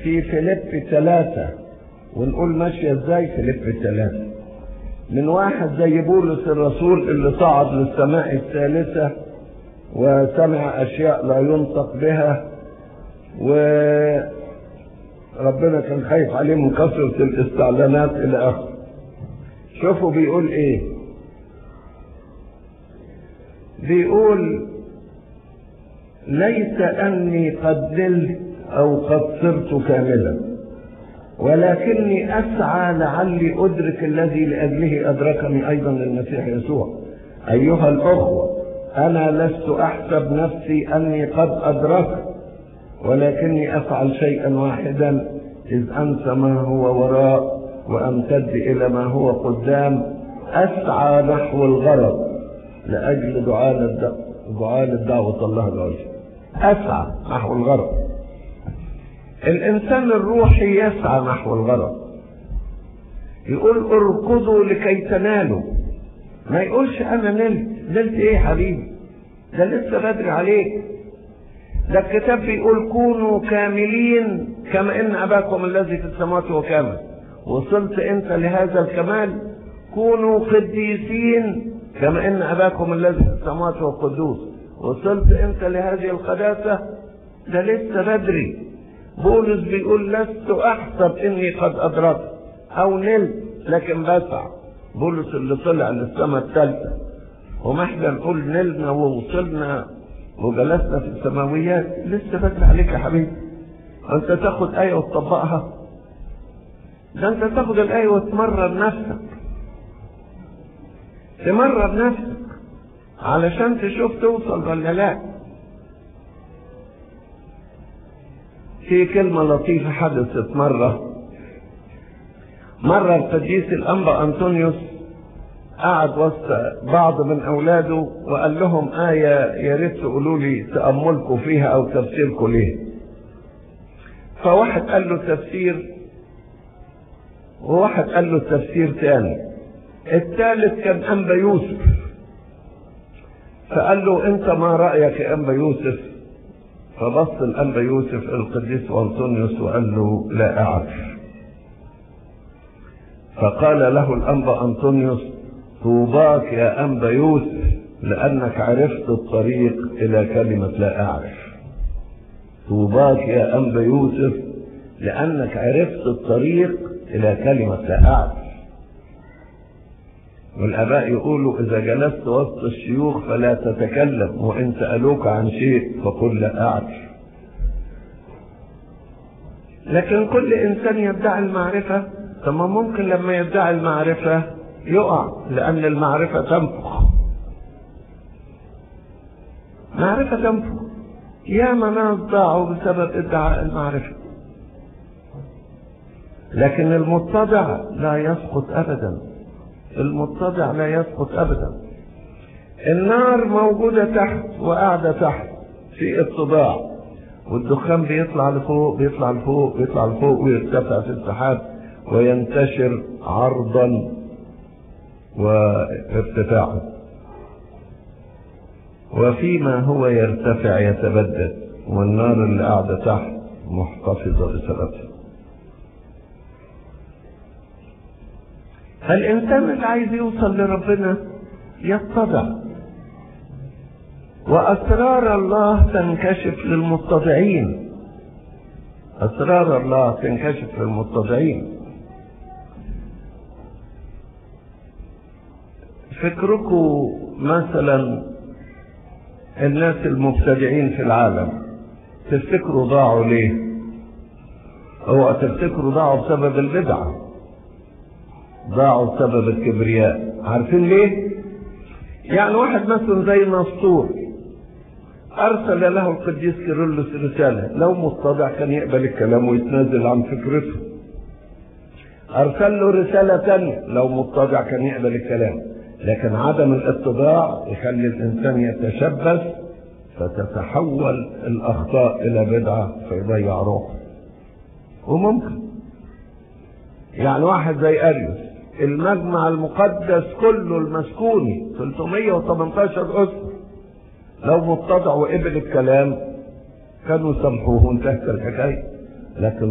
في فيليب ثلاثة ونقول ماشية ازاي فيليب ثلاثة من واحد زي بولس الرسول اللي صعد للسماء الثالثة وسمع أشياء لا ينطق بها وربنا كان خايف عليه من كثرة الاستعلانات إلى آخره شوفوا بيقول إيه بيقول ليس أني قد نلت أو قد صرت كاملا ولكني أسعى لعلي أدرك الذي لأجله أدركني أيضا المسيح يسوع أيها الأخوة أنا لست أحسب نفسي أني قد أدركت ولكني أفعل شيئا واحدا إذ أنسى ما هو وراء وأمتد إلى ما هو قدام أسعى نحو الغرض لأجل دعاء دعاء دعوة الله العليا أسعى نحو الغرض الإنسان الروحي يسعى نحو الغرض يقول اركضوا لكي تنالوا ما يقولش أنا نلت نلت إيه يا حبيبي ده لسه بدري عليك ده الكتاب بيقول كونوا كاملين كما ان اباكم الذي في السماوات هو كامل وصلت انت لهذا الكمال كونوا قديسين كما ان اباكم الذي في السماوات هو قدوس وصلت انت لهذه القداسة ده لسه بدري بولس بيقول لست احسب اني قد ادركت او نلت لكن بسعى بولس اللي طلع للسماء الثالثة وما احنا نقول نلنا ووصلنا وجلسنا في السماويات لسه بدري عليك يا حبيبي انت تاخد ايه وتطبقها ده انت تاخد الايه وتمرن نفسك تمرن نفسك علشان تشوف توصل ولا لا في كلمة لطيفة حدثت مرة مرة القديس الأنبا أنطونيوس قعد وسط بعض من أولاده وقال لهم آية يا ريت تقولوا لي تأملكم فيها أو تفسيركم ليه فواحد قال له تفسير وواحد قال له تفسير تاني الثالث كان أنبا يوسف فقال له أنت ما رأيك يا أنبا يوسف فبص الأنبا يوسف القديس أنطونيوس وقال له لا أعرف فقال له الأنبا أنطونيوس طوباك يا أنبا يوسف لأنك عرفت الطريق إلى كلمة لا أعرف طوباك يا أنبا يوسف لأنك عرفت الطريق إلى كلمة لا أعرف والآباء يقولوا إذا جلست وسط الشيوخ فلا تتكلم وإن سألوك عن شيء فقل لا أعرف لكن كل إنسان يدعي المعرفة ثم ممكن لما يدعي المعرفة يقع لأن المعرفة تنفخ معرفة تنفخ يا ناس ضاعوا بسبب ادعاء المعرفة لكن المتضع لا يسقط أبدا المتضع لا يسقط أبدا النار موجودة تحت وقاعدة تحت في اتضاع والدخان بيطلع لفوق بيطلع لفوق بيطلع لفوق ويرتفع في السحاب وينتشر عرضا وارتفاعا وفيما هو يرتفع يتبدد والنار اللي قاعدة تحت محتفظة بسببها فالإنسان اللي عايز يوصل لربنا يتضع وأسرار الله تنكشف للمتضعين أسرار الله تنكشف للمتضعين فكركم مثلا الناس المبتدعين في العالم تفتكروا ضاعوا ليه هو تفتكروا ضاعوا بسبب البدعة ضاعوا بسبب الكبرياء عارفين ليه يعني واحد مثلا زي نسطور ارسل له القديس كيرلس رسالة لو متضع كان يقبل الكلام ويتنازل عن فكرته ارسل له رسالة تانية لو متضع كان يقبل الكلام لكن عدم الاتضاع يخلي الانسان يتشبث فتتحول الاخطاء الى بدعه فيضيع روحه وممكن يعني واحد زي اريوس المجمع المقدس كله المسكوني 318 اسر لو متضع وقبل الكلام كانوا سامحوه وانتهت الحكايه لكن